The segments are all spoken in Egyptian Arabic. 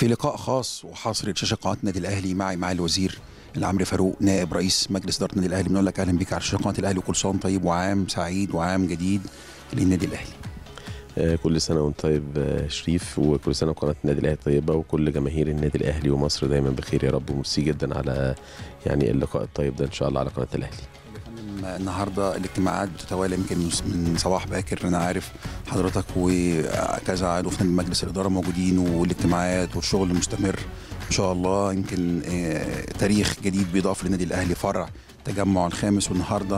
في لقاء خاص وحصري لشاشه قناه النادي الاهلي معي مع الوزير العمري فاروق نائب رئيس مجلس اداره النادي الاهلي بنقول لك اهلا بك على شاشه قناه الاهلي وكل سنه وأنت طيب وعام سعيد وعام جديد للنادي الاهلي آه، كل سنة وانت طيب آه، شريف وكل سنة وقناة النادي الأهلي طيبة وكل جماهير النادي الأهلي ومصر دايما بخير يا رب وميرسي جدا على يعني اللقاء الطيب ده إن شاء الله على قناة الأهلي النهارده الاجتماعات بتتوالى يمكن من صباح باكر انا عارف حضرتك وكذا عضو في مجلس الاداره موجودين والاجتماعات والشغل المستمر ان شاء الله يمكن آه، تاريخ جديد بيضاف للنادي الاهلي فرع تجمع الخامس والنهارده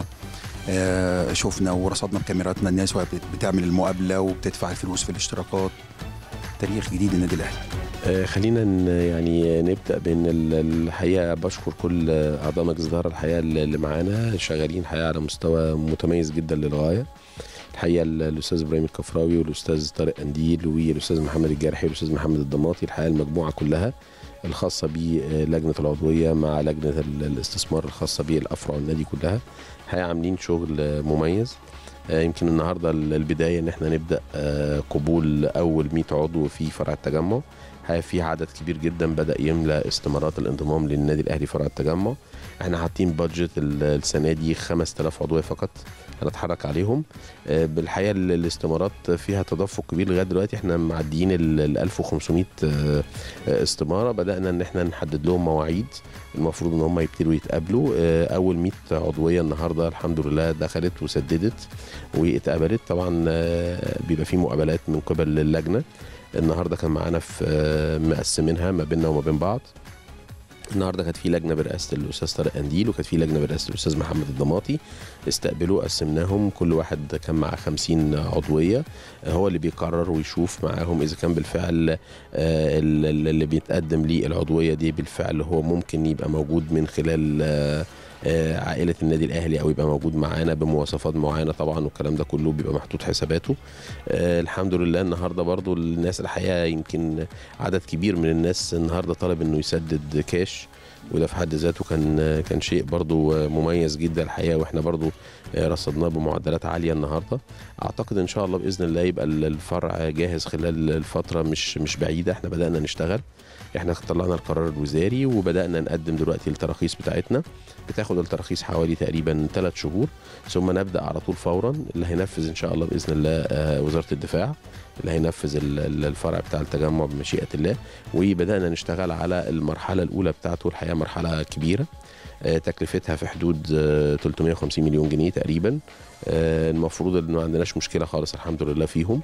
آه، شفنا ورصدنا بكاميراتنا الناس وهي بت- بتعمل المقابله وبتدفع الفلوس في الاشتراكات تاريخ جديد للنادي الاهلي آه، خلينا ن- يعني نبدأ بأن ال- الحقيقة بشكر كل أعضاء مجلس الإدارة الحقيقة اللي معانا شغالين الحقيقة على مستوى متميز جدا للغاية الحقيقة ال- الأستاذ إبراهيم الكفراوي والأستاذ طارق أنديل والأستاذ محمد الجارحي والأستاذ محمد الضماطي الحقيقة المجموعة كلها الخاصة بلجنة العضوية مع لجنة ال- الاستثمار الخاصة بالأفرع النادي كلها الحقيقة عاملين شغل مميز آه، يمكن النهارده ال- البدايه ان احنا نبدا آه، قبول اول 100 عضو في فرع التجمع الحقيقة في عدد كبير جدا بدا يملى استمارات الانضمام للنادي الاهلي فرع التجمع احنا حاطين بادجت ال- السنه دي 5000 عضويه فقط هنتحرك عليهم آه، بالحقيقه ال- الاستمارات فيها تدفق كبير لغايه دلوقتي احنا معديين ال ال 1500 آه، آه، استماره بدانا ان احنا نحدد لهم مواعيد المفروض ان هم يبتدوا يتقابلوا آه، اول 100 عضويه النهارده الحمد لله دخلت وسددت واتقبلت طبعا آه، بيبقى في مقابلات من قبل اللجنه النهارده كان معانا في آه، مقسمينها ما بيننا وما بين بعض النهارده كانت في لجنه برئاسه الاستاذ طارق قنديل وكانت في لجنه برئاسه الاستاذ محمد الضماطي استقبلوا قسمناهم كل واحد كان معاه 50 عضويه آه، هو اللي بيقرر ويشوف معاهم اذا كان بالفعل آه، ال- ال- اللي بيتقدم ليه العضويه دي بالفعل هو ممكن يبقى موجود من خلال آه، آه، عائله النادي الاهلي او يبقى موجود معانا بمواصفات معينه طبعا والكلام ده كله بيبقى محطوط حساباته آه، الحمد لله النهارده برضو الناس الحقيقه يمكن عدد كبير من الناس النهارده طلب انه يسدد كاش وده في حد ذاته كان كان شيء برضو مميز جدا الحقيقه واحنا برضو رصدناه بمعدلات عاليه النهارده اعتقد ان شاء الله باذن الله يبقى الفرع جاهز خلال الفتره مش مش بعيده احنا بدانا نشتغل احنا طلعنا القرار الوزاري وبدانا نقدم دلوقتي التراخيص بتاعتنا بتاخد التراخيص حوالي تقريبا ثلاث شهور ثم نبدا على طول فورا اللي هينفذ ان شاء الله باذن الله آه، وزاره الدفاع اللي هينفذ ال- ال- الفرع بتاع التجمع بمشيئه الله وبدانا نشتغل على المرحله الاولى بتاعته الحقيقه مرحله كبيره آه، تكلفتها في حدود آه، 350 مليون جنيه تقريبا آه، المفروض ان ما عندناش مشكله خالص الحمد لله فيهم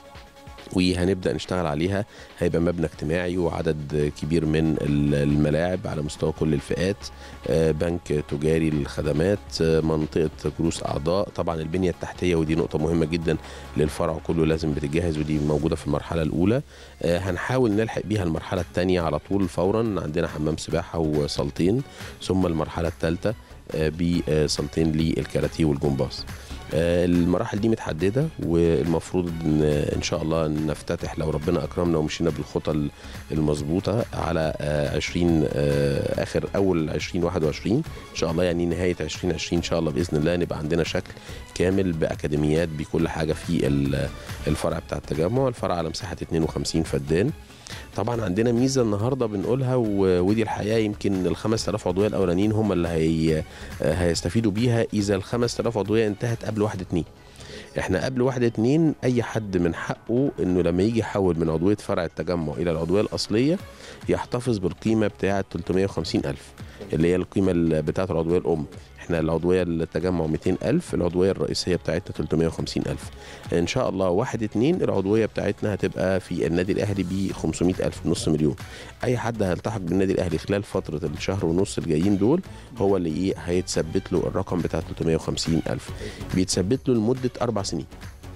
وهنبدا نشتغل عليها هيبقى مبنى اجتماعي وعدد كبير من ال- الملاعب على مستوى كل الفئات آه، بنك تجاري للخدمات آه، منطقه جلوس اعضاء طبعا البنيه التحتيه ودي نقطه مهمه جدا للفرع كله لازم بتتجهز ودي موجوده في المرحله الاولى آه، هنحاول نلحق بيها المرحله الثانيه على طول فورا عندنا حمام سباحه وصالتين ثم المرحله الثالثه بصالتين للكاراتيه والجمباز آه، المراحل دي متحدده والمفروض ان ان شاء الله نفتتح لو ربنا اكرمنا ومشينا بالخطى المظبوطه على آه، 20 آه، اخر اول 2021 ان شاء الله يعني نهايه 2020 ان شاء الله باذن الله نبقى عندنا شكل كامل باكاديميات بكل حاجه في ال- الفرع بتاع التجمع الفرع على مساحه 52 فدان طبعا عندنا ميزه النهارده بنقولها و- ودي الحقيقه يمكن ال 5000 عضويه الاولانيين هم اللي هي هيستفيدوا بيها اذا ال 5000 عضويه انتهت قبل واحد اتنين احنا قبل واحد اتنين اي حد من حقه انه لما يجي يحول من عضويه فرع التجمع الى العضويه الاصليه يحتفظ بالقيمه بتاعه 350 الف اللي هي القيمه ال- بتاعه العضويه الام احنا العضويه التجمع 200 الف العضويه الرئيسيه بتاعتنا 350 الف ان شاء الله واحد اتنين العضويه بتاعتنا هتبقى في النادي الاهلي ب 500 الف نص مليون اي حد هيلتحق بالنادي الاهلي خلال فتره الشهر ونص الجايين دول هو اللي ايه هيتثبت له الرقم بتاع 350 الف بيتثبت له لمده اربع سنين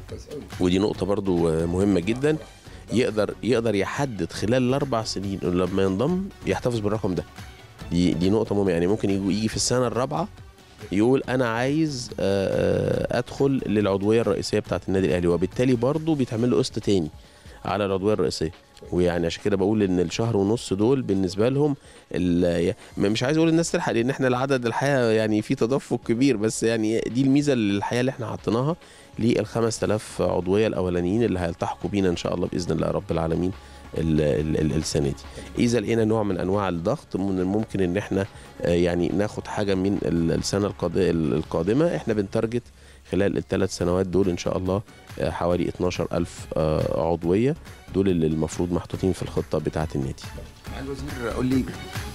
ودي نقطه برضو آه، مهمه جدا يقدر يقدر يحدد خلال الاربع سنين إنه لما ينضم يحتفظ بالرقم ده دي دي نقطه مهمه يعني ممكن يجي يجي في السنه الرابعه يقول انا عايز آه، آه، ادخل للعضويه الرئيسيه بتاعه النادي الاهلي وبالتالي برضه بيتعمل له قسط تاني على العضويه الرئيسيه ويعني عشان كده بقول ان الشهر ونص دول بالنسبه لهم ال- مش عايز اقول الناس تلحق لان احنا العدد الحقيقه يعني في تدفق كبير بس يعني دي الميزه اللي الحقيقه اللي احنا حطيناها لل 5000 عضويه الاولانيين اللي هيلتحقوا بينا ان شاء الله باذن الله رب العالمين ال- ال- ال- السنه دي اذا لقينا نوع من انواع الضغط من الممكن ان احنا آه، يعني ناخد حاجه من ال- السنه القاد- القادمه احنا بنتارجت خلال الثلاث سنوات دول ان شاء الله آه، حوالي 12000 آه، عضويه دول اللي المفروض محطوطين في الخطه بتاعه النادي معالي الوزير قول لي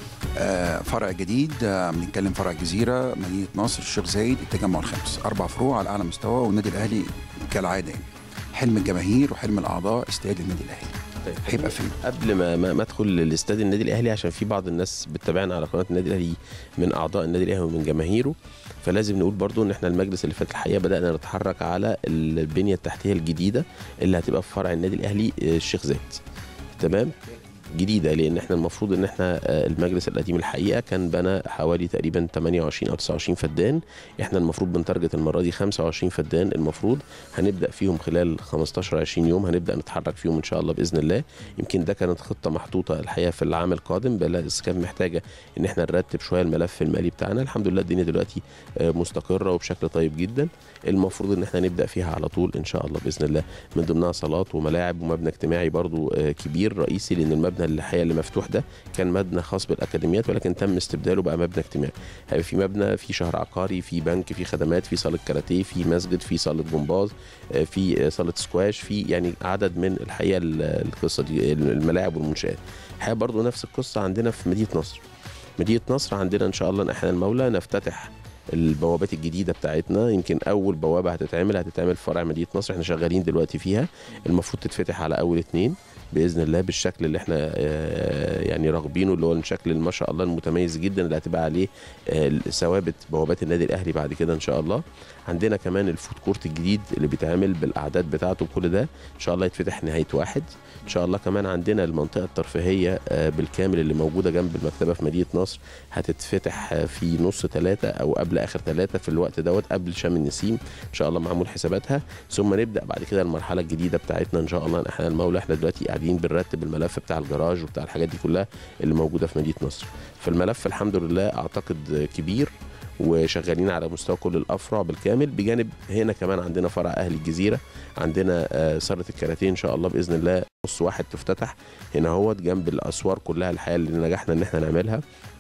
آه، فرع جديد آه، بنتكلم فرع الجزيره مدينه نصر الشيخ زايد التجمع الخامس اربع فروع على اعلى مستوى والنادي الاهلي كالعاده يعني حلم الجماهير وحلم الاعضاء استاد النادي الاهلي هيبقى فين؟ قبل ما ما ما ادخل الاستاد النادي الاهلي عشان في بعض الناس بتتابعنا على قناه النادي الاهلي من اعضاء النادي الاهلي ومن جماهيره فلازم نقول برضو ان احنا المجلس اللي فات الحقيقه بدانا نتحرك على البنيه التحتيه الجديده اللي هتبقى في فرع النادي الاهلي آه، الشيخ زايد تمام جديده لان احنا المفروض ان احنا آه، المجلس القديم الحقيقه كان بنى حوالي تقريبا 28 او 29 فدان احنا المفروض بنتارجت المره دي 25 فدان المفروض هنبدا فيهم خلال 15 20 يوم هنبدا نتحرك فيهم ان شاء الله باذن الله يمكن ده كانت خطه محطوطه الحقيقه في العام القادم بس كان محتاجه ان احنا نرتب شويه الملف المالي بتاعنا الحمد لله الدنيا دلوقتي آه، مستقره وبشكل طيب جدا المفروض ان احنا نبدا فيها على طول ان شاء الله باذن الله من ضمنها صالات وملاعب ومبنى اجتماعي برضو آه، كبير رئيسي لان المبنى اللي الحقيقه اللي مفتوح ده كان مبنى خاص بالاكاديميات ولكن تم استبداله بقى مبنى اجتماعي هيبقى في مبنى في شهر عقاري في بنك في خدمات في صاله كاراتيه في مسجد في صاله جمباز آه، في آه، صاله سكواش في يعني عدد من الحقيقه ال- القصه دي الملاعب والمنشات الحقيقه برضو نفس القصه عندنا في مدينه نصر مدينه نصر عندنا ان شاء الله نحن المولى نفتتح البوابات الجديده بتاعتنا يمكن اول بوابه هتتعمل هتتعمل في فرع مدينه نصر احنا شغالين دلوقتي فيها المفروض تتفتح على اول اتنين باذن الله بالشكل اللي احنا آه، يعني راغبينه اللي هو الشكل اللي ما شاء الله المتميز جدا اللي هتبقى عليه آه، ثوابت بوابات النادي الاهلي بعد كده ان شاء الله عندنا كمان الفود كورت الجديد اللي بيتعمل بالاعداد بتاعته بكل ده ان شاء الله يتفتح نهايه واحد ان شاء الله كمان عندنا المنطقه الترفيهيه آه، بالكامل اللي موجوده جنب المكتبه في مدينه نصر هتتفتح آه، في نص ثلاثة او قبل اخر ثلاثة في الوقت دوت قبل شم النسيم ان شاء الله معمول حساباتها ثم نبدا بعد كده المرحله الجديده بتاعتنا ان شاء الله احنا المولى احنا دلوقتي قاعدين بنرتب الملف بتاع الجراج وبتاع الحاجات دي كلها اللي موجوده في مدينه نصر فالملف الحمد لله اعتقد كبير وشغالين على مستوى كل الافرع بالكامل بجانب هنا كمان عندنا فرع اهل الجزيره عندنا آه، صاله الكاراتيه ان شاء الله باذن الله نص واحد تفتتح هنا هوت جنب الاسوار كلها الحقيقه اللي نجحنا ان احنا نعملها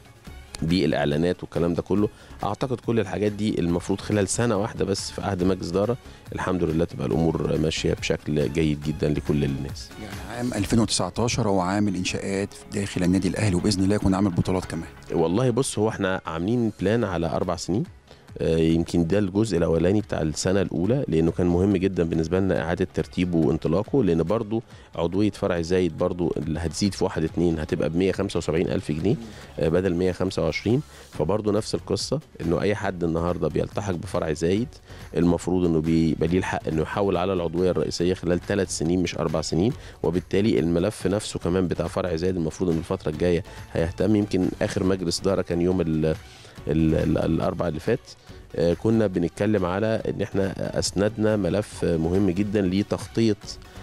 بالاعلانات والكلام ده كله اعتقد كل الحاجات دي المفروض خلال سنه واحده بس في عهد مجلس اداره الحمد لله تبقى الامور ماشيه بشكل جيد جدا لكل الناس يعني عام 2019 هو عام الانشاءات داخل النادي الاهلي وباذن الله يكون عامل بطولات كمان والله بص هو احنا عاملين بلان على اربع سنين آه، يمكن ده الجزء الاولاني بتاع السنه الاولى لانه كان مهم جدا بالنسبه لنا اعاده ترتيبه وانطلاقه لان برضو عضويه فرع زايد برضو اللي هتزيد في واحد اتنين هتبقى ب 175 الف جنيه آه، بدل 125 فبرضو نفس القصه انه اي حد النهارده بيلتحق بفرع زايد المفروض انه بيبقى ليه الحق انه يحول على العضويه الرئيسيه خلال ثلاث سنين مش اربع سنين وبالتالي الملف نفسه كمان بتاع فرع زايد المفروض ان الفتره الجايه هيهتم يمكن اخر مجلس اداره كان يوم ال ال ال الاربع اللي فات آه، كنا بنتكلم على ان احنا اسندنا ملف مهم جدا لتخطيط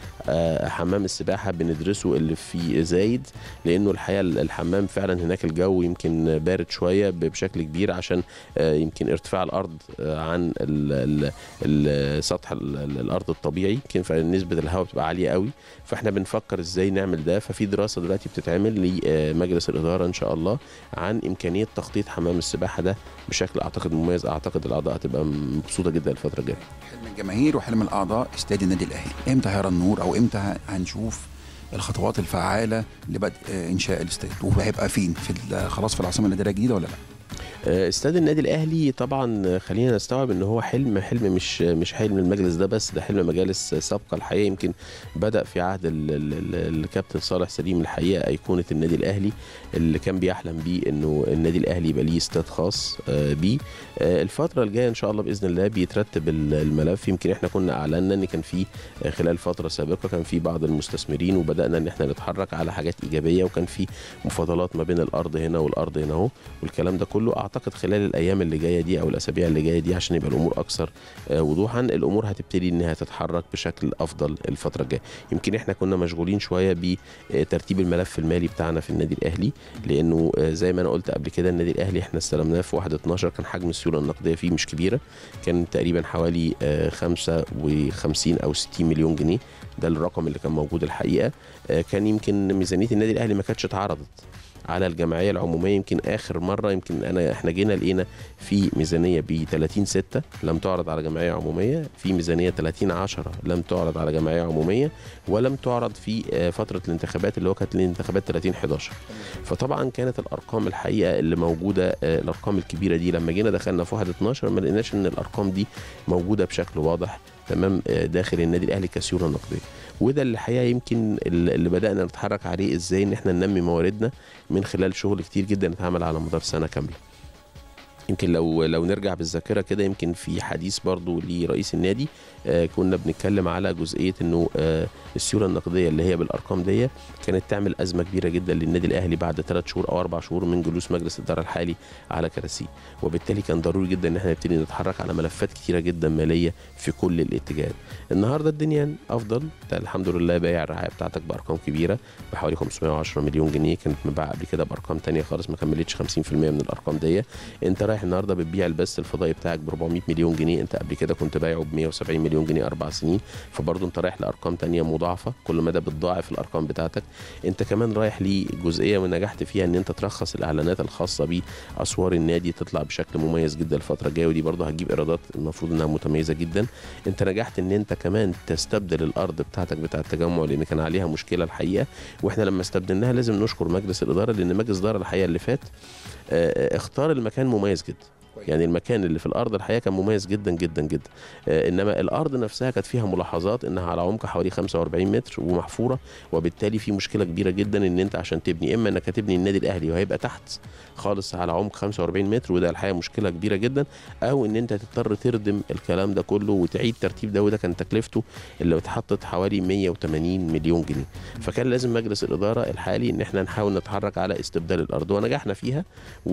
آه، حمام السباحه بندرسه اللي في زايد لانه الحقيقه الحمام فعلا هناك الجو يمكن بارد شويه بشكل كبير عشان آه، يمكن ارتفاع الارض آه، عن ال- ال- ال- سطح ال- ال- الارض الطبيعي يمكن فنسبه الهواء بتبقى عاليه قوي فاحنا بنفكر ازاي نعمل ده ففي دراسه دلوقتي بتتعمل لمجلس الاداره ان شاء الله عن امكانيه تخطيط حمام السباحه ده بشكل اعتقد مميز اعتقد الاعضاء هتبقى مبسوطه جدا الفتره الجايه حلم الجماهير وحلم الاعضاء استاد النادي الاهلي امتى هيرى النور او امتى هنشوف الخطوات الفعاله لبدء آه، انشاء الاستاد وهيبقى فين في ال- خلاص في العاصمه الاداريه الجديده ولا لا آه، استاد النادي الاهلي طبعا آه، خلينا نستوعب ان هو حلم حلم مش مش حلم المجلس ده بس ده حلم مجالس سابقه الحقيقه يمكن بدا في عهد ال- ال- ال- الكابتن صالح سليم الحقيقه ايقونه النادي الاهلي اللي كان بيحلم بيه انه النادي الاهلي يبقى ليه استاد خاص آه، بيه آه، الفتره الجايه ان شاء الله باذن الله بيترتب ال- الملف يمكن احنا كنا اعلنا ان كان في آه، خلال فتره سابقه كان في بعض المستثمرين وبدانا ان احنا نتحرك على حاجات ايجابيه وكان في مفاضلات ما بين الارض هنا والارض هنا اهو والكلام ده كله اعتقد خلال الايام اللي جايه دي او الاسابيع اللي جايه دي عشان يبقى الامور اكثر آه، وضوحا الامور هتبتدي انها تتحرك بشكل افضل الفتره الجايه يمكن احنا كنا مشغولين شويه بترتيب الملف المالي بتاعنا في النادي الاهلي لانه آه، زي ما انا قلت قبل كده النادي الاهلي احنا استلمناه في 1 12 كان حجم السيوله النقديه فيه مش كبيره كان تقريبا حوالي آه، 55 او 60 مليون جنيه ده الرقم اللي كان موجود الحقيقه آه، كان يمكن ميزانيه النادي الاهلي ما كانتش اتعرضت على الجمعيه العموميه يمكن اخر مره يمكن انا احنا جينا لقينا في ميزانيه ب 30 6 لم تعرض على جمعيه عموميه في ميزانيه 30 10 لم تعرض على جمعيه عموميه ولم تعرض في آه، فتره الانتخابات اللي هو كانت الانتخابات 30 11 فطبعا كانت الارقام الحقيقه اللي موجوده آه، الارقام الكبيره دي لما جينا دخلنا في 1 12 ما لقيناش ان الارقام دي موجوده بشكل واضح تمام آه، داخل النادي الاهلي كسيوله نقديه وده اللي الحقيقه يمكن اللي اللي بدانا نتحرك عليه ازاي ان احنا ننمي مواردنا من خلال شغل كتير جدا اتعمل على مدار سنه كامله يمكن لو لو نرجع بالذاكره كده يمكن في حديث برضو لرئيس النادي آه كنا بنتكلم على جزئيه انه آه السيوله النقديه اللي هي بالارقام دي كانت تعمل ازمه كبيره جدا للنادي الاهلي بعد ثلاث شهور او اربع شهور من جلوس مجلس الاداره الحالي على كراسيه وبالتالي كان ضروري جدا ان احنا نبتدي نتحرك على ملفات كتيره جدا ماليه في كل الاتجاهات النهارده الدنيا افضل ده الحمد لله بايع الرعايه بتاعتك بارقام كبيره بحوالي 510 مليون جنيه كانت مباعه قبل كده بارقام تانية خالص ما كملتش 50% من الارقام دي انت رايح النهارده بتبيع البث الفضائي بتاعك ب 400 مليون جنيه انت قبل كده كنت بايعه ب 170 مليون جنيه اربع سنين فبرضه انت رايح لارقام تانية مضاعفه كل مدى بتضاعف الارقام بتاعتك انت كمان رايح لجزئيه ونجحت فيها ان انت ترخص الاعلانات الخاصه باسوار النادي تطلع بشكل مميز جدا الفتره الجايه ودي برضه هتجيب ايرادات المفروض انها متميزه جدا انت نجحت ان انت كمان تستبدل الارض بتاعتك بتاع التجمع لان كان عليها مشكله الحقيقه واحنا لما استبدلناها لازم نشكر مجلس الاداره لان مجلس الاداره الحقيقه اللي فات آه، اختار المكان مميز جدا يعني المكان اللي في الارض الحقيقه كان مميز جدا جدا جدا آه انما الارض نفسها كانت فيها ملاحظات انها على عمق حوالي 45 متر ومحفوره وبالتالي في مشكله كبيره جدا ان انت عشان تبني اما انك هتبني النادي الاهلي وهيبقى تحت خالص على عمق 45 متر وده الحقيقه مشكله كبيره جدا او ان انت تضطر تردم الكلام ده كله وتعيد ترتيب ده وده كان تكلفته اللي اتحطت حوالي 180 مليون جنيه فكان لازم مجلس الاداره الحالي ان احنا نحاول نتحرك على استبدال الارض ونجحنا فيها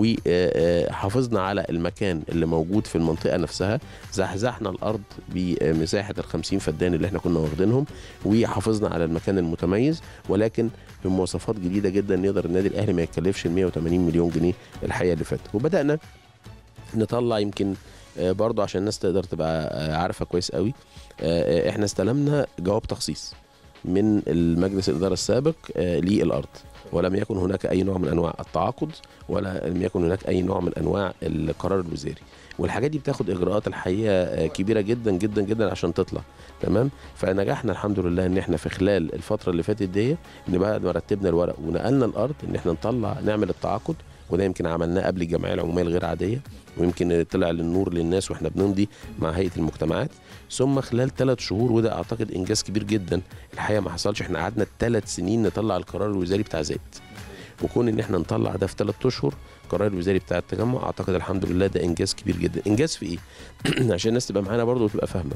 وحافظنا على المكان اللي موجود في المنطقه نفسها زحزحنا الارض بمساحه ال 50 فدان اللي احنا كنا واخدينهم وحافظنا على المكان المتميز ولكن بمواصفات جديده جدا يقدر النادي الاهلي ما يتكلفش ال 180 مليون جنيه الحقيقه اللي فاتت وبدانا نطلع يمكن آه، برضه عشان الناس تقدر تبقى آه، عارفه كويس قوي آه، آه، احنا استلمنا جواب تخصيص من المجلس الاداره السابق آه، للارض ولم يكن هناك اي نوع من انواع التعاقد ولا لم يكن هناك اي نوع من انواع القرار الوزاري والحاجات دي بتاخد اجراءات الحقيقه آه، كبيره جدا جدا جدا عشان تطلع تمام فنجحنا الحمد لله ان احنا في خلال الفتره اللي فاتت دي ان بعد ما رتبنا الورق ونقلنا الارض ان احنا نطلع نعمل التعاقد وده يمكن عملناه قبل الجمعيه العموميه الغير عاديه ويمكن طلع للنور للناس واحنا بنمضي مع هيئه المجتمعات ثم خلال ثلاث شهور وده اعتقد انجاز كبير جدا الحقيقه ما حصلش احنا قعدنا ثلاث سنين نطلع القرار الوزاري بتاع زايد وكون ان احنا نطلع ده في ثلاث اشهر القرار الوزاري بتاع التجمع اعتقد الحمد لله ده انجاز كبير جدا انجاز في ايه عشان الناس تبقى معانا برضه وتبقى فاهمه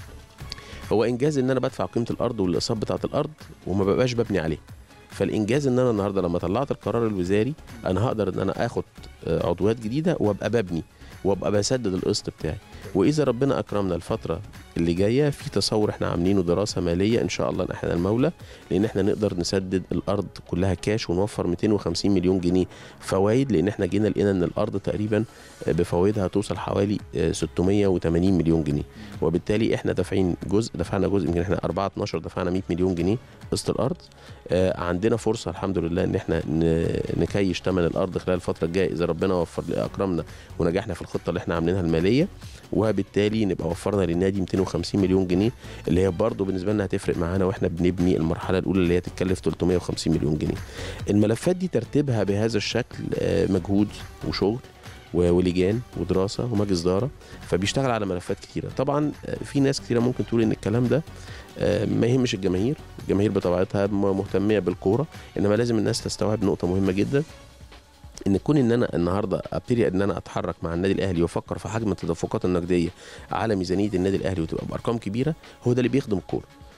هو انجاز ان انا بدفع قيمه الارض والاقساط بتاعه الارض وما ببقاش ببني عليه فالانجاز ان انا النهارده لما طلعت القرار الوزاري انا هقدر ان انا اخد آه، عضويات جديده وابقى ببني وابقى بسدد القسط بتاعي واذا ربنا اكرمنا الفتره اللي جايه في تصور احنا عاملينه دراسه ماليه ان شاء الله احنا المولى لان احنا نقدر نسدد الارض كلها كاش ونوفر 250 مليون جنيه فوائد لان احنا جينا لقينا ان الارض تقريبا بفوائدها هتوصل حوالي آه، 680 مليون جنيه وبالتالي احنا دافعين جزء دفعنا جزء يمكن احنا 4 12 دفعنا 100 مليون جنيه قسط الارض آه، عندنا فرصه الحمد لله ان احنا ن- نكيش ثمن الارض خلال الفتره الجايه اذا ربنا وفر اكرمنا ونجحنا في الخطه اللي احنا عاملينها الماليه وبالتالي نبقى وفرنا للنادي 250 مليون جنيه اللي هي برضه بالنسبه لنا هتفرق معانا واحنا بنبني المرحله الاولى اللي هي تتكلف 350 مليون جنيه. الملفات دي ترتيبها بهذا الشكل آه، مجهود وشغل و- ولجان ودراسه ومجلس اداره فبيشتغل على ملفات كتيره طبعا آه، في ناس كتيره ممكن تقول ان الكلام ده آه، ما يهمش الجماهير الجماهير بطبيعتها م- مهتميه بالكوره انما لازم الناس تستوعب نقطه مهمه جدا ان كون ان انا النهارده ابتدي ان انا اتحرك مع النادي الاهلي وافكر في حجم التدفقات النقديه على ميزانيه النادي الاهلي وتبقى بارقام كبيره هو ده اللي بيخدم الكوره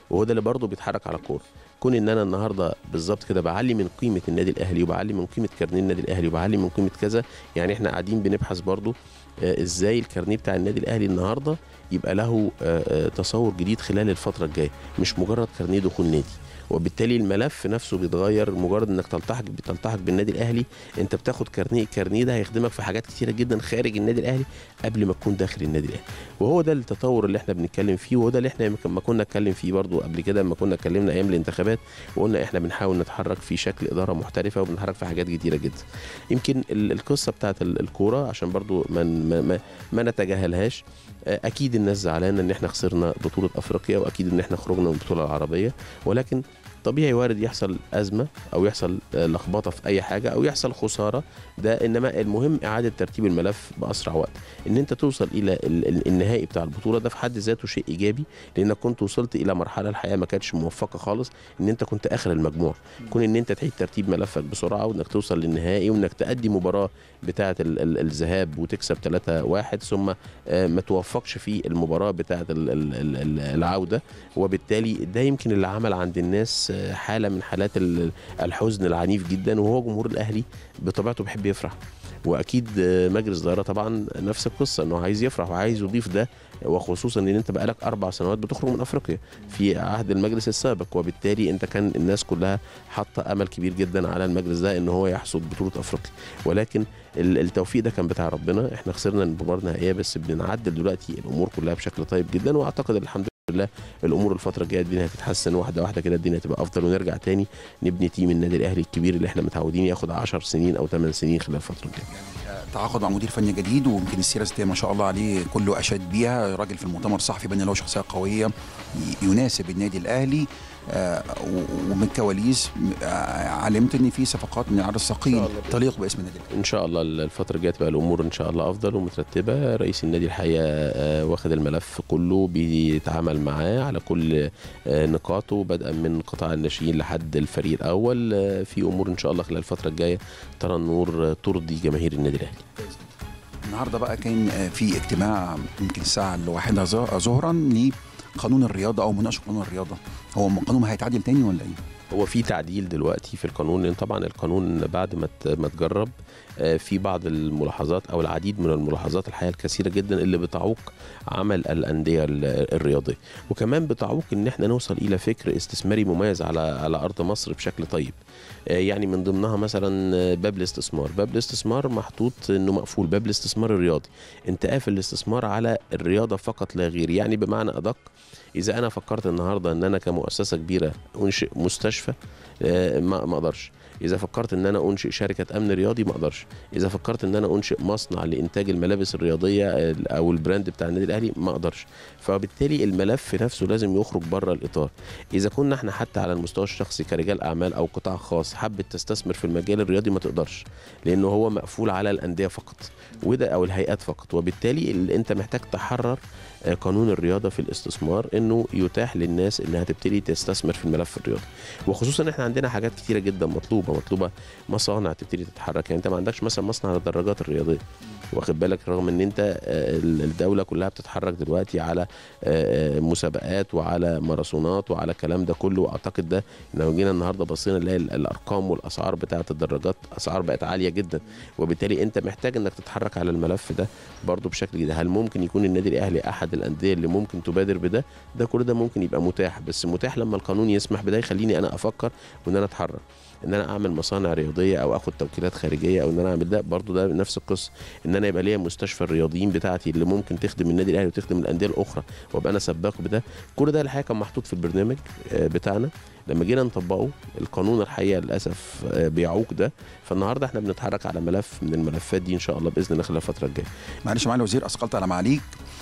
وهو ده اللي برضه بيتحرك على الكوره كون ان انا النهارده بالظبط كده بعلي من قيمه النادي الاهلي وبعلي من قيمه كارنيه النادي الاهلي وبعلي من قيمه كذا يعني احنا قاعدين بنبحث برضه آه، ازاي الكارنيه بتاع النادي الاهلي النهارده يبقى له آه، آه، تصور جديد خلال الفتره الجايه مش مجرد كارنيه دخول نادي وبالتالي الملف نفسه بيتغير مجرد انك تلتحق بتلتحق بالنادي الاهلي انت بتاخد كارنيه الكارنيه ده هيخدمك في حاجات كتيره جدا خارج النادي الاهلي قبل ما تكون داخل النادي الاهلي وهو ده التطور اللي احنا بنتكلم فيه وهو ده اللي احنا لما كنا نتكلم فيه برضو قبل كده لما كنا اتكلمنا ايام الانتخابات وقلنا احنا بنحاول نتحرك في شكل اداره محترفه وبنتحرك في حاجات كتيره جدا يمكن ال- القصه بتاعت ال- الكوره عشان برضو ما ما, ما, ما نتجاهلهاش آه، اكيد الناس زعلانه ان احنا خسرنا بطوله افريقيا واكيد ان احنا خرجنا من البطوله العربيه ولكن طبيعي وارد يحصل ازمه او يحصل آه، لخبطه في اي حاجه او يحصل خساره ده انما المهم اعاده ترتيب الملف باسرع وقت ان انت توصل الى ال- ال- النهائي بتاع البطوله ده في حد ذاته شيء ايجابي لانك كنت وصلت الى مرحله الحقيقه ما كانتش موفقه خالص ان انت كنت اخر المجموعه كون ان انت تعيد ترتيب ملفك بسرعه وانك توصل للنهائي وانك تأدي مباراه بتاعه ال- ال- الذهاب وتكسب 3-1 ثم آه، ما توفقش في المباراه بتاعه ال- ال- ال- ال- العوده وبالتالي ده يمكن اللي عمل عند الناس آه، حاله من حالات ال- الحزن العنيف جدا وهو جمهور الاهلي بطبيعته بيحب يفرح واكيد آه، مجلس الاداره طبعا نفس القصه انه عايز يفرح وعايز يضيف ده وخصوصا ان انت بقالك اربع سنوات بتخرج من افريقيا في عهد المجلس السابق وبالتالي انت كان الناس كلها حاطه امل كبير جدا على المجلس ده ان هو يحصد بطوله افريقيا ولكن ال- التوفيق ده كان بتاع ربنا احنا خسرنا المباراه النهائيه بس بنعدل دلوقتي الامور كلها بشكل طيب جدا واعتقد الحمد لله الامور الفتره الجايه الدنيا هتتحسن واحده واحده كده الدنيا هتبقى افضل ونرجع تاني نبني تيم النادي الاهلي الكبير اللي احنا متعودين ياخد 10 سنين او 8 سنين خلال الفتره الجايه تعاقد مع مدير فني جديد ويمكن السيره الذاتيه ما شاء الله عليه كله اشاد بيها راجل في المؤتمر الصحفي بان له شخصيه قويه ي- يناسب النادي الاهلي آه، و- ومن الكواليس آه، علمت ان في صفقات من العرض الثقيل الله. تليق باسم النادي الاهلي ان شاء الله الفتره الجايه تبقى الامور ان شاء الله افضل ومترتبه رئيس النادي الحقيقه آه، واخد الملف كله بيتعامل معاه على كل آه، نقاطه بدءا من قطاع الناشئين لحد الفريق الاول آه، في امور ان شاء الله خلال الفتره الجايه ترى النور آه، ترضي جماهير النادي الاهلي النهارده بقى كان آه، في اجتماع يمكن الساعه الواحدة ظ- ظهرا لقانون الرياضه او مناقشه قانون الرياضه هو القانون هيتعدل تاني ولا ايه؟ هو في تعديل دلوقتي في القانون لان طبعا القانون بعد ما ت- ما تجرب آه، في بعض الملاحظات او العديد من الملاحظات الحقيقه الكثيره جدا اللي بتعوق عمل الانديه ال- الرياضيه وكمان بتعوق ان احنا نوصل الى فكر استثماري مميز على على ارض مصر بشكل طيب آه، يعني من ضمنها مثلا آه، باب الاستثمار باب الاستثمار محطوط انه مقفول باب الاستثمار الرياضي انت قافل الاستثمار على الرياضه فقط لا غير يعني بمعنى ادق اذا انا فكرت النهارده ان انا كمؤسسه كبيره انشئ مستشفى آه، ما ما اقدرش اذا فكرت ان انا انشئ شركه امن رياضي ما اقدرش اذا فكرت ان انا انشئ مصنع لانتاج الملابس الرياضيه آه، او البراند بتاع النادي الاهلي ما اقدرش فبالتالي الملف نفسه لازم يخرج بره الاطار اذا كنا احنا حتى على المستوى الشخصي كرجال اعمال او قطاع خاص حابب تستثمر في المجال الرياضي ما تقدرش لانه هو مقفول على الانديه فقط وده او الهيئات فقط وبالتالي ال- انت محتاج تحرر آه، قانون الرياضه في الاستثمار انه يتاح للناس انها تبتدي تستثمر في الملف الرياضي وخصوصا ان احنا عندنا حاجات كتيره جدا مطلوبه مطلوبه مصانع تبتدي تتحرك يعني انت ما عندكش مثلا مصنع للدراجات الرياضيه واخد بالك رغم ان انت آه، ال- الدوله كلها بتتحرك دلوقتي على آه، آه، مسابقات وعلى ماراثونات وعلى الكلام ده كله واعتقد ده لو جينا النهارده بصينا نلاقي ال- الارقام والاسعار بتاعه الدراجات اسعار بقت عاليه جدا وبالتالي انت محتاج انك تتحرك على الملف ده برضه بشكل جديد هل ممكن يكون النادي الاهلي احد الانديه اللي ممكن تبادر بده ده كل ده ممكن يبقى متاح بس متاح لما القانون يسمح بده يخليني انا افكر وان انا اتحرك ان انا اعمل مصانع رياضيه او اخد توكيلات خارجيه او ان انا اعمل ده برضه ده نفس القصه ان انا يبقى ليا مستشفى الرياضيين بتاعتي اللي ممكن تخدم النادي الاهلي وتخدم الانديه الاخرى وابقى انا سباق بده كل ده الحقيقه كان محطوط في البرنامج آه، بتاعنا لما جينا نطبقه القانون الحقيقه للاسف آه، بيعوق ده فالنهارده احنا بنتحرك على ملف من الملفات دي ان شاء الله باذن الله خلال الفتره الجايه معلش معالي الوزير اثقلت على معاليك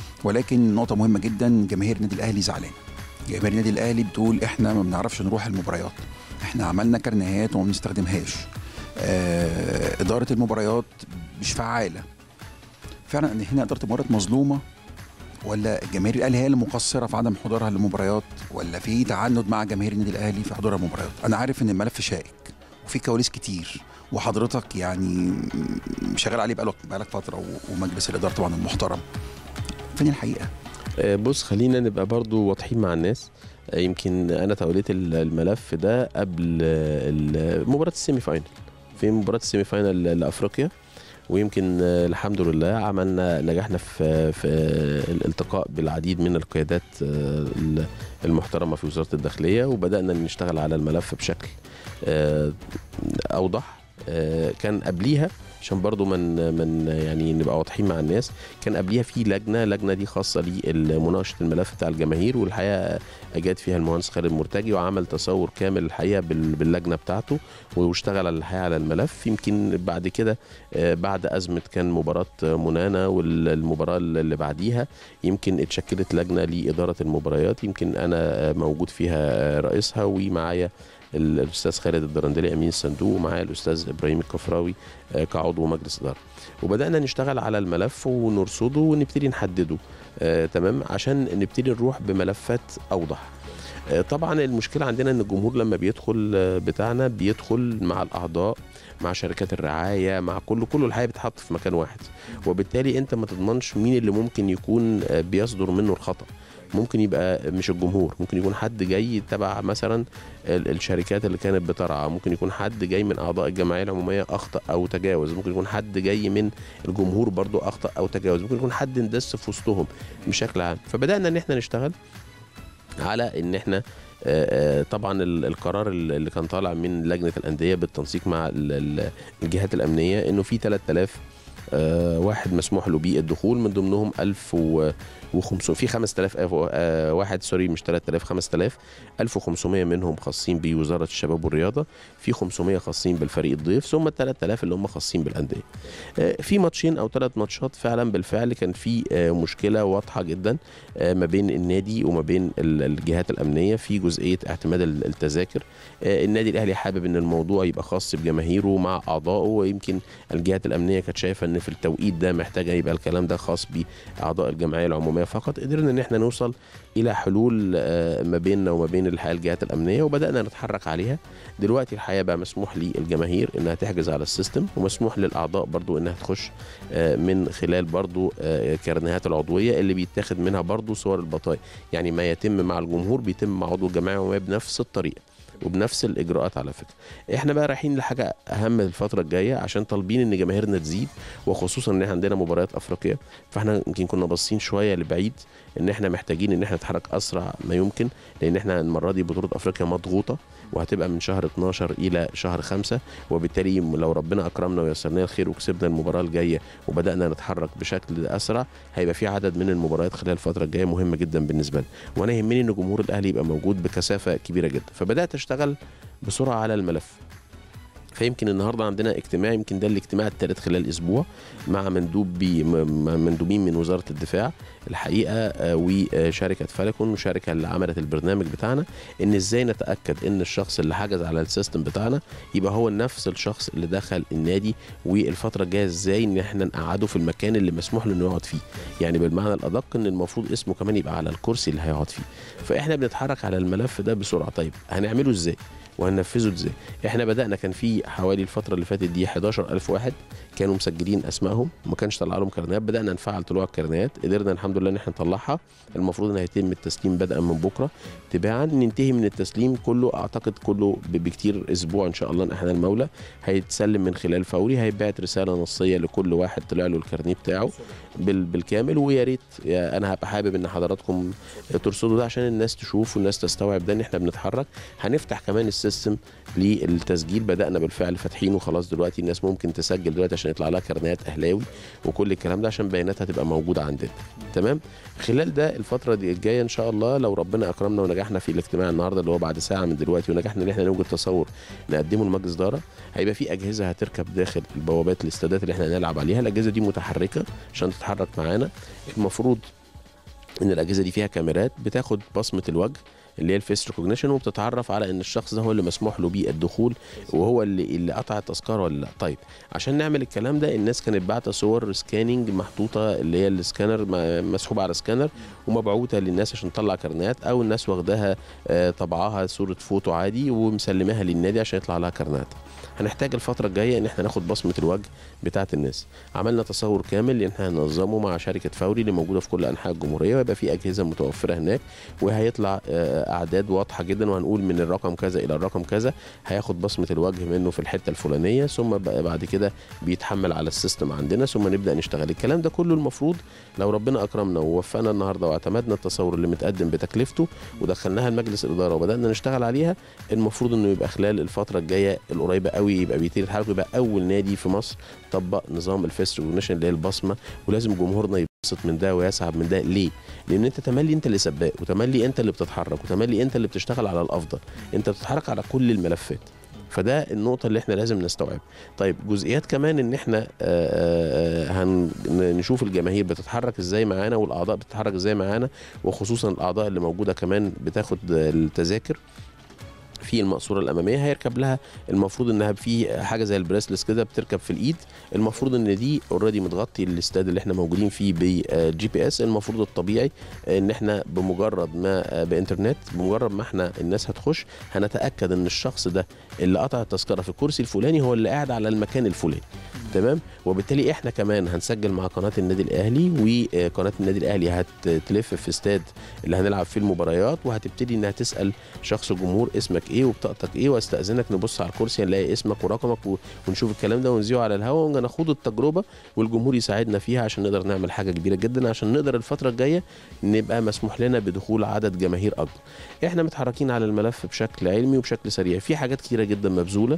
ولكن نقطه مهمه جدا جماهير النادي الاهلي زعلانه جماهير النادي الاهلي بتقول احنا ما بنعرفش نروح المباريات احنا عملنا كرنيهات وما بنستخدمهاش آه اداره المباريات مش فعاله فعلا ان هنا اداره المباريات مظلومه ولا جماهير الاهلي هي اللي مقصره في عدم حضورها للمباريات ولا في تعنت مع جماهير النادي الاهلي في حضور المباريات انا عارف ان الملف شائك وفي كواليس كتير وحضرتك يعني شغال عليه بقالك بقالك فتره و- ومجلس الاداره طبعا المحترم فين الحقيقه آه، بص خلينا نبقى برضو واضحين مع الناس آه، يمكن انا توليت ال- الملف ده قبل آه، ال- مباراه السيمي فاينل في مباراه السيمي فاينل لافريقيا ويمكن آه، الحمد لله عملنا نجحنا في في الالتقاء بالعديد من القيادات آه، المحترمه في وزاره الداخليه وبدانا نشتغل على الملف بشكل آه، اوضح آه، كان قبليها عشان برضو من من يعني نبقى واضحين مع الناس كان قبليها في لجنه لجنه دي خاصه لمناقشه الملف بتاع الجماهير والحقيقه اجاد فيها المهندس خالد مرتجي وعمل تصور كامل الحقيقه بال- باللجنه بتاعته واشتغل على الحقيقه على الملف يمكن بعد كده آه، بعد ازمه كان مباراه منانا والمباراه اللي بعديها يمكن اتشكلت لجنه لاداره المباريات يمكن انا آه، موجود فيها رئيسها ومعايا ال- الاستاذ خالد الدرندلي امين الصندوق ومعايا الاستاذ ابراهيم الكفراوي آه، كعضو مجلس اداره وبدانا نشتغل على الملف ونرصده ونبتدي نحدده آه، تمام عشان نبتدي نروح بملفات اوضح آه، طبعا المشكله عندنا ان الجمهور لما بيدخل آه، بتاعنا بيدخل مع الاعضاء مع شركات الرعايه مع كله كله الحقيقه بيتحط في مكان واحد وبالتالي انت ما تضمنش مين اللي ممكن يكون آه، بيصدر منه الخطا ممكن يبقى مش الجمهور ممكن يكون حد جاي تبع مثلا ال- الشركات اللي كانت بترعى ممكن يكون حد جاي من اعضاء الجمعيه العموميه اخطا او تجاوز ممكن يكون حد جاي من الجمهور برضو اخطا او تجاوز ممكن يكون حد اندس في وسطهم بشكل عام فبدانا ان احنا نشتغل على ان احنا آه، آه، طبعا ال- القرار ال- اللي كان طالع من لجنه الانديه بالتنسيق مع ال- ال- الجهات الامنيه انه في 3000 آه، واحد مسموح له بالدخول من ضمنهم 1500 في 5000 آه، آه، واحد سوري مش 3000 5000 1500 منهم خاصين بوزاره الشباب والرياضه في 500 خاصين بالفريق الضيف ثم ال 3000 اللي هم خاصين بالانديه آه، في ماتشين او ثلاث ماتشات فعلا بالفعل كان في آه، مشكله واضحه جدا آه، ما بين النادي وما بين ال- الجهات الامنيه في جزئيه اعتماد ال- التذاكر آه، النادي الاهلي حابب ان الموضوع يبقى خاص بجماهيره مع اعضائه ويمكن الجهات الامنيه كانت شايفه ان في التوقيت ده محتاجه يبقى الكلام ده خاص باعضاء الجمعيه العموميه فقط قدرنا ان احنا نوصل الى حلول آه، ما بيننا وما بين الحقيقه الجهات الامنيه وبدانا نتحرك عليها دلوقتي الحقيقه بقى مسموح للجماهير انها تحجز على السيستم ومسموح للاعضاء برضو انها تخش آه، من خلال برضو آه، كارنيهات العضويه اللي بيتاخد منها برضو صور البطايق يعني ما يتم مع الجمهور بيتم مع عضو الجمعيه العموميه بنفس الطريقه وبنفس الاجراءات على فكره احنا بقى رايحين لحاجه اهم الفتره الجايه عشان طالبين ان جماهيرنا تزيد وخصوصا ان احنا عندنا مباريات افريقيه فاحنا يمكن كنا باصين شويه لبعيد ان احنا محتاجين ان احنا نتحرك اسرع ما يمكن لان احنا المره دي بطوله افريقيا مضغوطه وهتبقى من شهر 12 الى شهر 5 وبالتالي لو ربنا اكرمنا ويسرنا الخير وكسبنا المباراه الجايه وبدانا نتحرك بشكل اسرع هيبقى في عدد من المباريات خلال الفتره الجايه مهمه جدا بالنسبه لنا وانا يهمني ان جمهور الاهلي يبقى موجود بكثافه كبيره جدا فبدات اشتغل بسرعه على الملف فيمكن النهارده عندنا اجتماع يمكن ده الاجتماع الثالث خلال اسبوع مع مندوب بي م- مع مندوبين من وزاره الدفاع الحقيقه آه، وشركه فالكون والشركه اللي عملت البرنامج بتاعنا ان ازاي نتاكد ان الشخص اللي حجز على السيستم بتاعنا يبقى هو نفس الشخص اللي دخل النادي والفتره الجايه ازاي ان احنا نقعده في المكان اللي مسموح له انه يقعد فيه يعني بالمعنى الادق ان المفروض اسمه كمان يبقى على الكرسي اللي هيقعد فيه فاحنا بنتحرك على الملف ده بسرعه طيب هنعمله ازاي وهننفذه ازاي احنا بدانا كان في حوالي الفتره اللي فاتت دي 11000 واحد كانوا مسجلين اسمائهم وما كانش طلع لهم كارنيهات بدانا نفعل طلوع الكارنيهات قدرنا الحمد لله ان احنا نطلعها المفروض ان هيتم التسليم بدءا من بكره تباعا ننتهي من التسليم كله اعتقد كله ب- بكتير اسبوع ان شاء الله ان احنا المولى هيتسلم من خلال فوري هيبعت رساله نصيه لكل واحد طلع له الكارنيه بتاعه بال بالكامل ويا ريت يا- انا هبقى حابب ان حضراتكم ترصدوا ده عشان الناس تشوف والناس تستوعب ده ان احنا بنتحرك هنفتح كمان السيستم للتسجيل بدانا بالفعل فاتحينه خلاص دلوقتي الناس ممكن تسجل دلوقتي عشان يطلع لها كارنيهات اهلاوي وكل الكلام ده عشان بياناتها تبقى موجوده عندنا تمام خلال ده الفتره دي الجايه ان شاء الله لو ربنا اكرمنا ونجحنا في الاجتماع النهارده اللي هو بعد ساعه من دلوقتي ونجحنا ان احنا نوجد تصور نقدمه لمجلس اداره هيبقى في اجهزه هتركب داخل البوابات الاستادات اللي احنا هنلعب عليها الاجهزه دي متحركه عشان تتحرك معانا المفروض ان الاجهزه دي فيها كاميرات بتاخد بصمه الوجه اللي هي الفيس ريكوجنيشن وبتتعرف على ان الشخص ده هو اللي مسموح له بيه الدخول وهو اللي اللي قطع التذكره ولا لا طيب عشان نعمل الكلام ده الناس كانت باعته صور سكاننج محطوطه اللي هي السكانر م- مسحوبه على سكانر ومبعوثه للناس عشان تطلع كارنيهات او الناس واخداها آه، طبعها صوره فوتو عادي ومسلماها للنادي عشان يطلع لها كارنيهات هنحتاج الفتره الجايه ان احنا ناخد بصمه الوجه بتاعه الناس عملنا تصور كامل ان احنا هننظمه مع شركه فوري اللي موجوده في كل انحاء الجمهوريه ويبقى في اجهزه متوفره هناك وهيطلع آه، اعداد واضحه جدا وهنقول من الرقم كذا الى الرقم كذا هياخد بصمه الوجه منه في الحته الفلانيه ثم بقى بعد كده بيتحمل على السيستم عندنا ثم نبدا نشتغل الكلام ده كله المفروض لو ربنا اكرمنا ووفقنا النهارده واعتمدنا التصور اللي متقدم بتكلفته ودخلناها لمجلس الاداره وبدانا نشتغل عليها المفروض انه يبقى خلال الفتره الجايه القريبه قوي يبقى بيطير الحلقه ويبقى اول نادي في مصر طبق نظام الفيس ريكوجنيشن اللي هي البصمه ولازم جمهورنا يبسط من ده ويسعد من ده ليه؟ لان انت تملي انت اللي سباق وتملي انت اللي بتتحرك وتملي انت اللي بتشتغل على الافضل انت بتتحرك على كل الملفات فده النقطة اللي احنا لازم نستوعبها. طيب جزئيات كمان ان احنا آه، آه، هنشوف الجماهير بتتحرك ازاي معانا والاعضاء بتتحرك ازاي معانا وخصوصا الاعضاء اللي موجودة كمان بتاخد التذاكر في المقصوره الاماميه هيركب لها المفروض انها في حاجه زي البريسلس كده بتركب في الايد المفروض ان دي اوريدي متغطي الاستاد اللي احنا موجودين فيه بالجي بي اس المفروض الطبيعي ان احنا بمجرد ما بانترنت بمجرد ما احنا الناس هتخش هنتاكد ان الشخص ده اللي قطع التذكره في الكرسي الفلاني هو اللي قاعد على المكان الفلاني تمام وبالتالي احنا كمان هنسجل مع قناه النادي الاهلي وقناه النادي الاهلي هتلف في استاد اللي هنلعب فيه المباريات وهتبتدي انها تسال شخص الجمهور اسمك ايه وبطاقتك ايه واستاذنك نبص على الكرسي نلاقي اسمك ورقمك و- ونشوف الكلام ده ونذيعه على الهواء ونخوض التجربه والجمهور يساعدنا فيها عشان نقدر نعمل حاجه كبيره جدا عشان نقدر الفتره الجايه نبقى مسموح لنا بدخول عدد جماهير اكبر احنا متحركين على الملف بشكل علمي وبشكل سريع في حاجات كتيره جدا مبذوله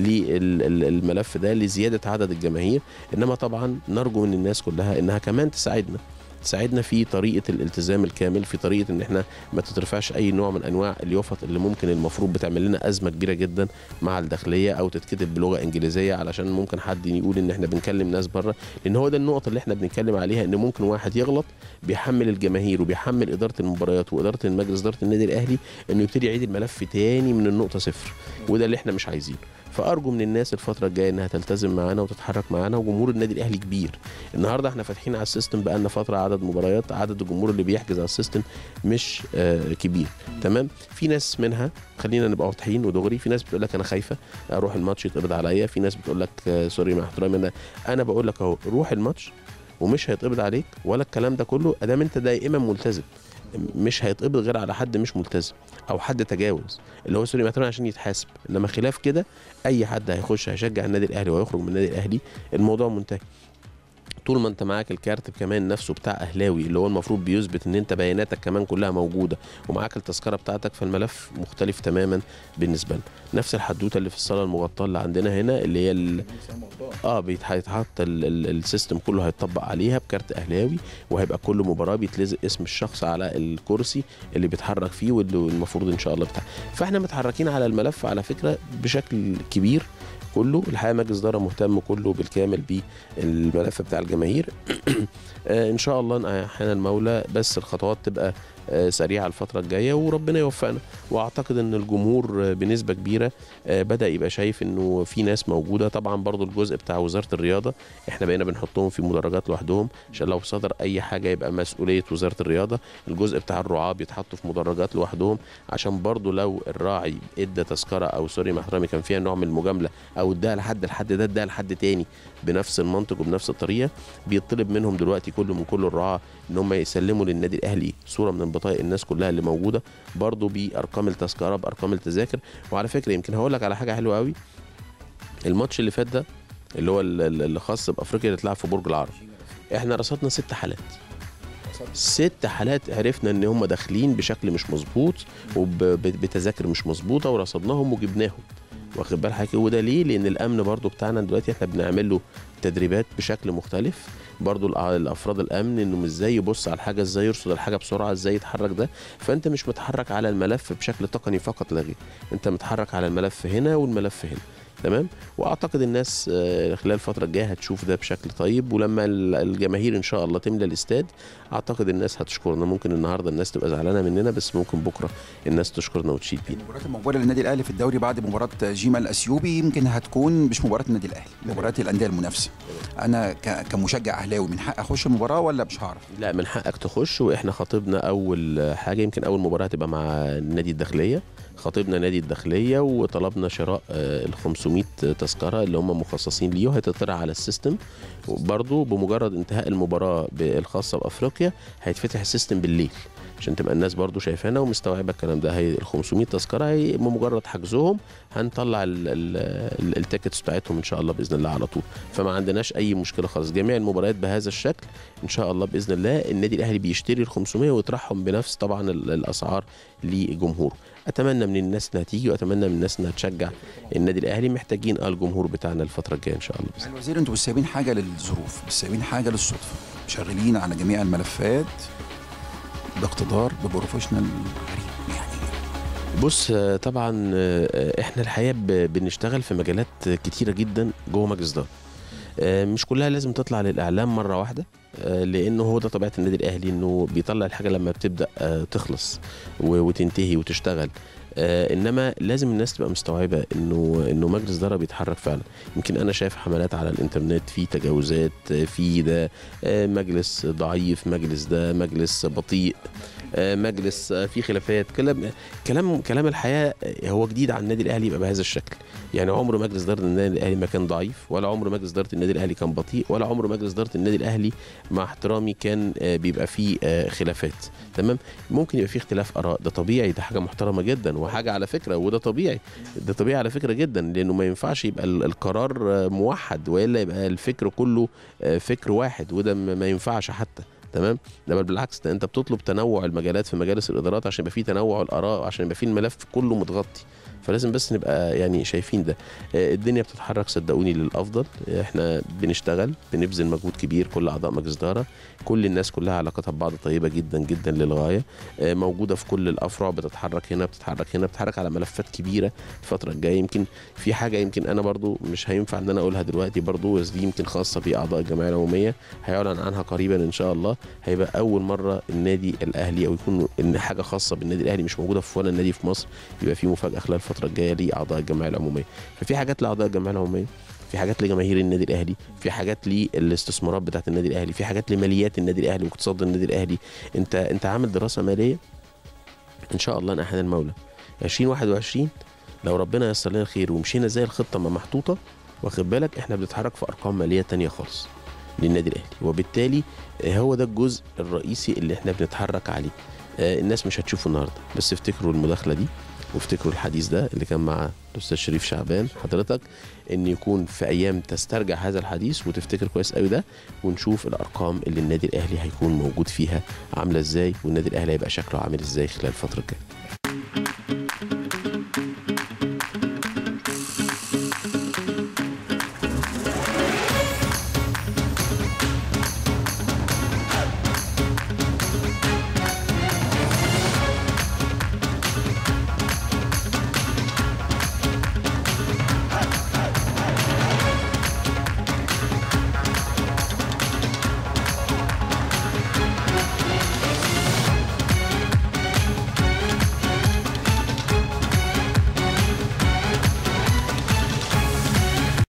للملف ده لزياده عدد الجماهير انما طبعا نرجو من الناس كلها انها كمان تساعدنا تساعدنا في طريقه الالتزام الكامل في طريقه ان احنا ما تترفعش اي نوع من انواع اليافط اللي ممكن المفروض بتعمل لنا ازمه كبيره جدا مع الداخليه او تتكتب بلغه انجليزيه علشان ممكن حد يقول ان احنا بنكلم ناس بره لان هو ده النقطه اللي احنا بنتكلم عليها ان ممكن واحد يغلط بيحمل الجماهير وبيحمل اداره المباريات واداره المجلس اداره النادي الاهلي انه يبتدي يعيد الملف تاني من النقطه صفر وده اللي احنا مش عايزينه فارجو من الناس الفتره الجايه انها تلتزم معانا وتتحرك معانا وجمهور النادي الاهلي كبير النهارده احنا فاتحين على السيستم بقالنا فتره عدد مباريات عدد الجمهور اللي بيحجز على السيستم مش آه كبير تمام في ناس منها خلينا نبقى واضحين ودغري في ناس بتقول لك انا خايفه اروح الماتش يتقبض عليا في ناس بتقول لك آه سوري مع احترامي انا انا بقول لك اهو روح الماتش ومش هيتقبض عليك ولا الكلام ده كله ادام انت دائما ملتزم مش هيتقبض غير على حد مش ملتزم او حد تجاوز اللي هو سوري مثلا عشان يتحاسب انما خلاف كده اي حد هيخش هيشجع النادي الاهلي ويخرج من النادي الاهلي الموضوع منتهي طول ما انت معاك الكارت كمان نفسه بتاع اهلاوي اللي هو المفروض بيثبت ان انت بياناتك كمان كلها موجوده ومعاك التذكره بتاعتك فالملف مختلف تماما بالنسبه لنا نفس الحدوته اللي في الصاله المغطاه اللي عندنا هنا اللي هي ال... اه بيت- هيتحط ال- ال- السيستم كله هيتطبق عليها بكارت اهلاوي وهيبقى كل مباراه بيتلزق اسم الشخص على الكرسي اللي بيتحرك فيه واللي المفروض ان شاء الله بتاع فاحنا متحركين على الملف على فكره بشكل كبير كله الحقيقه مجلس اداره مهتم كله بالكامل بالملف بتاع الجماهير آه، ان شاء الله إن احيانا المولى بس الخطوات تبقى آه، سريعه الفتره الجايه وربنا يوفقنا واعتقد ان الجمهور آه، بنسبه كبيره آه، بدا يبقى شايف انه في ناس موجوده طبعا برضو الجزء بتاع وزاره الرياضه احنا بقينا بنحطهم في مدرجات لوحدهم عشان لو صدر اي حاجه يبقى مسؤوليه وزاره الرياضه الجزء بتاع الرعاه بيتحطوا في مدرجات لوحدهم عشان برضو لو الراعي ادى تذكره او سوري مع احترامي كان فيها نوع من المجامله او اداها لحد الحد ده اداها لحد تاني بنفس المنطق وبنفس الطريقه بيطلب منهم دلوقتي كل من كل الرعاه ان هم يسلموا للنادي الاهلي صوره من بطايق الناس كلها اللي موجوده برضو بارقام التذكره بارقام التذاكر وعلى فكره يمكن هقول لك على حاجه حلوه قوي الماتش اللي فات ده اللي هو ال- ال- اللي خاص بافريقيا اللي اتلعب في برج العرب احنا رصدنا ست حالات ست حالات عرفنا ان هم داخلين بشكل مش مظبوط وبتذاكر مش مظبوطه ورصدناهم وجبناهم واخد بال حضرتك وده ليه لان الامن برضو بتاعنا دلوقتي احنا بنعمل له تدريبات بشكل مختلف برضو الأ- الافراد الامن انه ازاي يبص على الحاجه ازاي يرصد الحاجه بسرعه ازاي يتحرك ده فانت مش متحرك على الملف بشكل تقني فقط لا غير انت متحرك على الملف هنا والملف هنا تمام واعتقد الناس آه، خلال الفتره الجايه هتشوف ده بشكل طيب ولما ال- الجماهير ان شاء الله تملى الاستاد اعتقد الناس هتشكرنا ممكن النهارده الناس تبقى زعلانه مننا بس ممكن بكره الناس تشكرنا وتشيد بينا المباريات المقبله للنادي الاهلي في الدوري بعد مباراه جيما الاثيوبي يمكن هتكون مش مباراه النادي الاهلي مباراه الانديه المنافسه انا ك- كمشجع اهلاوي من حق اخش المباراه ولا مش هعرف لا من حقك تخش واحنا خاطبنا اول حاجه يمكن اول مباراه هتبقى مع نادي الداخليه خاطبنا نادي الداخليه وطلبنا شراء ال 500 تذكره اللي هم مخصصين ليه وهتطلع على السيستم وبرضه بمجرد انتهاء المباراه الخاصه بافريقيا هيتفتح السيستم بالليل عشان تبقى الناس برضو شايفانا ومستوعبه الكلام ده هي ال 500 تذكره هي بمجرد حجزهم هنطلع ال- ال- ال- التيكتس بتاعتهم ان شاء الله باذن الله على طول فما عندناش اي مشكله خالص جميع المباريات بهذا الشكل ان شاء الله باذن الله النادي الاهلي بيشتري ال 500 ويطرحهم بنفس طبعا ال- الاسعار لجمهوره اتمنى من الناس انها تيجي واتمنى من الناس انها تشجع النادي الاهلي محتاجين اه الجمهور بتاعنا الفتره الجايه ان شاء الله بإذن الله. الوزير انتوا مش سايبين حاجه للظروف مش سايبين حاجه للصدفه شغالين على جميع الملفات باقتدار ببروفيشنال غريب يعني بص آه، طبعا آه، احنا الحقيقه ب- بنشتغل في مجالات كتيره جدا جوه مجلس اداره آه، مش كلها لازم تطلع للاعلام مره واحده آه، لانه هو ده طبيعه النادي الاهلي انه بيطلع الحاجه لما بتبدا آه، تخلص و- وتنتهي وتشتغل آه، انما لازم الناس تبقى مستوعبه انه انه مجلس اداره بيتحرك فعلا يمكن انا شايف حملات على الانترنت في تجاوزات آه، في ده آه، مجلس ضعيف مجلس ده مجلس بطيء آه، مجلس آه، في خلافات كلام كلام كلام الحياه هو جديد على النادي الاهلي يبقى بهذا الشكل يعني عمر مجلس اداره النادي الاهلي ما كان ضعيف ولا عمر مجلس اداره النادي الاهلي كان بطيء ولا عمر مجلس اداره النادي الاهلي مع احترامي كان آه، بيبقى فيه آه، خلافات تمام ممكن يبقى فيه اختلاف اراء ده طبيعي ده حاجه محترمه جدا وحاجه على فكره وده طبيعي ده طبيعي على فكره جدا لانه ما ينفعش يبقى ال- القرار آه، موحد والا يبقى الفكر كله آه، فكر واحد وده ما ما ينفعش حتى تمام ده بل بالعكس ده انت بتطلب تنوع المجالات في مجالس الادارات عشان يبقى فيه تنوع الاراء عشان يبقى فيه الملف كله متغطي فلازم بس نبقى يعني شايفين ده آه، الدنيا بتتحرك صدقوني للافضل آه، احنا بنشتغل بنبذل مجهود كبير كل اعضاء مجلس اداره كل الناس كلها علاقتها ببعض طيبه جدا جدا للغايه آه، موجوده في كل الافرع بتتحرك هنا بتتحرك هنا بتتحرك على ملفات كبيره الفتره الجايه يمكن في حاجه يمكن انا برضو مش هينفع ان انا اقولها دلوقتي برضو بس دي يمكن خاصه باعضاء الجمعيه العموميه هيعلن عنها قريبا ان شاء الله هيبقى اول مره النادي الاهلي او يكون ان حاجه خاصه بالنادي الاهلي مش موجوده في ولا نادي في مصر يبقى في مفاجاه خلال الفتره الجايه لاعضاء الجمعيه العموميه ففي حاجات لاعضاء الجمعيه العموميه في حاجات لجماهير النادي الاهلي في حاجات للاستثمارات بتاعت النادي الاهلي في حاجات لماليات النادي الاهلي واقتصاد النادي الاهلي انت انت عامل دراسه ماليه ان شاء الله نحن المولى 2021 لو ربنا ييسر لنا الخير ومشينا زي الخطه ما محطوطه واخد بالك احنا بنتحرك في ارقام ماليه تانية خالص للنادي الاهلي وبالتالي آه، هو ده الجزء الرئيسي اللي احنا بنتحرك عليه آه، الناس مش هتشوفه النهارده بس افتكروا المداخله دي وافتكروا الحديث ده اللي كان مع الاستاذ شريف شعبان حضرتك ان يكون في ايام تسترجع هذا الحديث وتفتكر كويس قوي ده ونشوف الارقام اللي النادي الاهلي هيكون موجود فيها عامله ازاي والنادي الاهلي هيبقى شكله عامل ازاي خلال الفتره الجايه